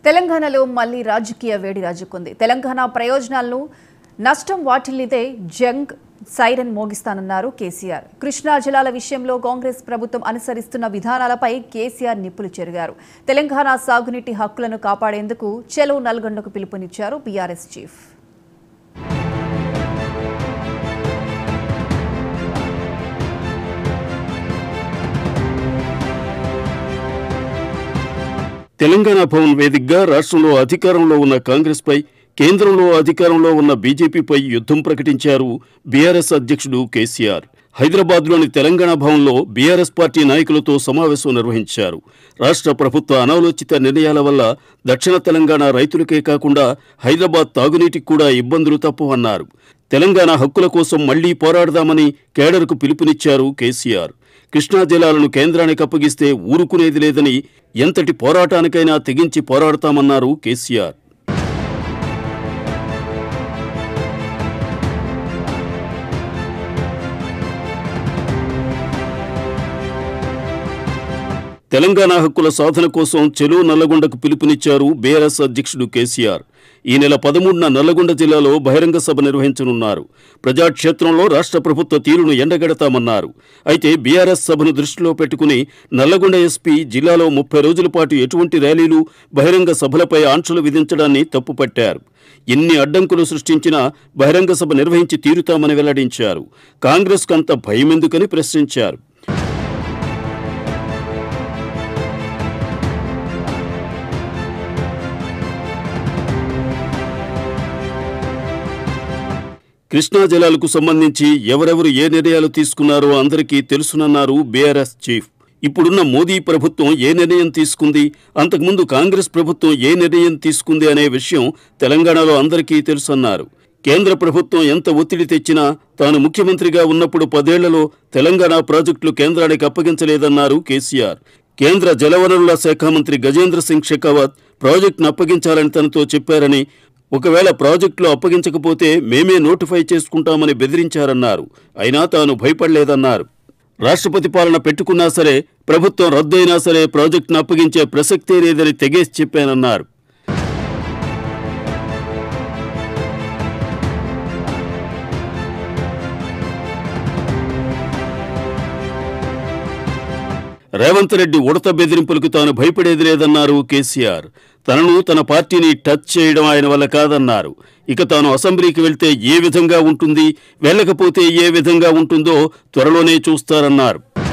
తెలంగాణలో మళ్లీ రాజకీయ వేడి రాజుకుంది తెలంగాణ ప్రయోజనాలను నష్టం వాటిల్లితే జంగ్ సైరన్ మోగిస్తానన్నారు కేసీఆర్ కృష్ణా జలాల విషయంలో కాంగ్రెస్ ప్రభుత్వం అనుసరిస్తున్న విధానాలపై కేసీఆర్ నిప్పులు చెరిగారు తెలంగాణ సాగునీటి హక్కులను కాపాడేందుకు చెలో నల్గొండకు పిలుపునిచ్చారు బీఆర్ఎస్ చీఫ్ తెలంగాణ భవన్ వేదికగా రాష్ట్రంలో అధికారంలో ఉన్న కాంగ్రెస్ పై కేంద్రంలో అధికారంలో ఉన్న బీజేపీపై యుద్ధం ప్రకటించారు బీఆర్ఎస్ అధ్యక్షుడు కేసీఆర్ హైదరాబాద్లోని తెలంగాణ భవన్లో బీఆర్ఎస్ పార్టీ నాయకులతో సమావేశం నిర్వహించారు రాష్ట్ర ప్రభుత్వ అనాలోచిత నిర్ణయాల వల్ల దక్షిణ తెలంగాణ రైతులకే కాకుండా హైదరాబాద్ తాగునీటికి కూడా ఇబ్బందులు తప్పవన్నారు తెలంగాణ హక్కుల కోసం మళ్లీ పోరాడదామని కేడర్కు పిలుపునిచ్చారు కేసీఆర్ కృష్ణా జలాలను కేంద్రానికి అప్పగిస్తే ఊరుకునేది లేదని ఎంతటి పోరాటానికైనా తెగించి పోరాడతామన్నారు కేసీఆర్ తెలంగాణ హక్కుల సాధన కోసం చెలో నల్లగొండకు పిలుపునిచ్చారు బీఆర్ఎస్ అధ్యక్షుడు కేసీఆర్ ఈ నెల పదమూడున నల్లగొండ జిల్లాలో బహిరంగ సభ నిర్వహించనున్నారు ప్రజాక్షేత్రంలో రాష్ట్ర ప్రభుత్వ తీరును ఎండగడతామన్నారు అయితే బీఆర్ఎస్ సభను దృష్టిలో పెట్టుకుని నల్లగొండ ఎస్పీ జిల్లాలో ముప్పై రోజుల పాటు ఎటువంటి ర్యాలీలు బహిరంగ సభలపై ఆంక్షలు విధించడాన్ని తప్పుపట్టారు ఎన్ని అడ్డంకులు సృష్టించినా బహిరంగ సభ నిర్వహించి తీరుతామని వెల్లడించారు కాంగ్రెస్కు అంత భయమెందుకని ప్రశ్నించారు కృష్ణా జలాలకు సంబంధించి ఎవరెవరు ఏ నిర్ణయాలు తీసుకున్నారో అందరికీ తెలుసునన్నారు బీఆర్ఎస్ చీఫ్ ఇప్పుడున్న మోదీ ప్రభుత్వం ఏ నిర్ణయం తీసుకుంది అంతకుముందు కాంగ్రెస్ ప్రభుత్వం ఏ నిర్ణయం తీసుకుంది అనే విషయం తెలంగాణలో అందరికీ తెలుసన్నారు కేంద్ర ప్రభుత్వం ఎంత ఒత్తిడి తెచ్చినా తాను ముఖ్యమంత్రిగా ఉన్నప్పుడు పదేళ్లలో తెలంగాణ ప్రాజెక్టులు కేంద్రానికి అప్పగించలేదన్నారు కేసీఆర్ కేంద్ర జలవనరుల శాఖ మంత్రి గజేంద్ర సింగ్ షెకావత్ ప్రాజెక్టును అప్పగించాలని తనతో చెప్పారని ఒకవేళ ప్రాజెక్టులు అప్పగించకపోతే మేమే నోటిఫై చేసుకుంటామని బెదిరించారన్నారు అయినా తాను భయపడలేదన్నారు రాష్ట్రపతి పాలన పెట్టుకున్నా సరే ప్రభుత్వం రద్దయినా సరే ప్రాజెక్టును అప్పగించే ప్రసక్తే లేదని తెగేసి చెప్పానన్నారు రేవంత్ రెడ్డి ఉడత బెదిరింపులకు తాను భయపడేది లేదన్నారు కేసీఆర్ తనను తన పార్టీని టచ్ చేయడం ఆయన వల్ల కాదన్నారు ఇక తాను అసెంబ్లీకి వెళ్తే ఏ విధంగా ఉంటుంది వెళ్ళకపోతే ఏ విధంగా ఉంటుందో త్వరలోనే చూస్తారన్నారు